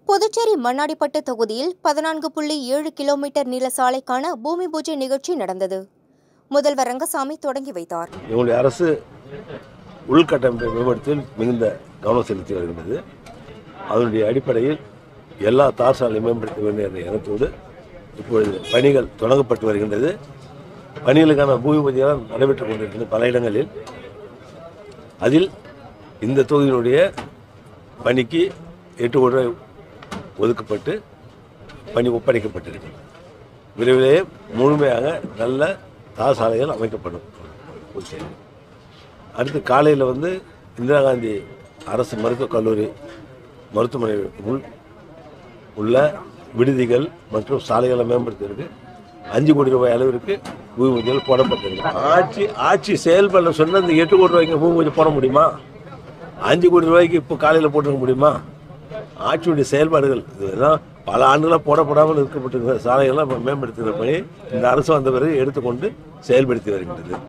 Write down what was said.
புதுச்சேரி மண்ணாடிப்பட்டு தொகுதியில் பதினான்கு புள்ளி ஏழு கிலோமீட்டர் நீள சாலைக்கான பூமி பூஜை நிகழ்ச்சி நடந்தது முதல்வர் ரங்கசாமி தொடங்கி வைத்தார் எங்களுடைய அரசு உள்கட்டமைப்பை மேம்படுத்துவதில் மிகுந்த கவனம் செலுத்தி வருகின்றது அதனுடைய அடிப்படையில் எல்லா தார் சாலை மேம்படுத்த வேண்டும் என்ற எண்ணத்தோடு இப்பொழுது பணிகள் தொடங்கப்பட்டு வருகின்றது பணிகளுக்கான பூமி பூஜைகள் நடைபெற்றுக் கொண்டிருக்கிறது பல இடங்களில் அதில் இந்த தொகுதியினுடைய பணிக்கு எட்டு கோடி ரூபாய் ஒதுக்கப்பட்டு பணி ஒப்படைக்கப்பட்டிருக்கிறது விரைவிலேயே முழுமையாக நல்ல தார் சாலைகள் அமைக்கப்படும் புதுச்சேரி அடுத்து காலையில் வந்து இந்திரா காந்தி அரசு மருத்துவக் கல்லூரி மருத்துவமனை உள் உள்ள விடுதிகள் மற்றும் சாலைகளை மேம்படுத்துவதற்கு அஞ்சு கோடி ரூபாய் அளவிற்கு பூமி பூஜைகள் போடப்பட்டிருக்கு ஆட்சி ஆட்சி செயல்பட சொன்ன இந்த எட்டு கோடி ரூபாய்க்கு பூமி பூஜை போட முடியுமா அஞ்சு கோடி ரூபாய்க்கு இப்போ காலையில் போட்டுக்க முடியுமா ஆட்சியுடைய செயல்பாடுகள் இதெல்லாம் பல ஆண்டுகளாக போடப்படாமல் இருக்கப்பட்டிருக்கிற சாலைகள்லாம் இப்போ மேம்படுத்துகிற பணி இந்த அரசு வந்த பிறகு எடுத்துக்கொண்டு செயல்படுத்தி வருகின்றது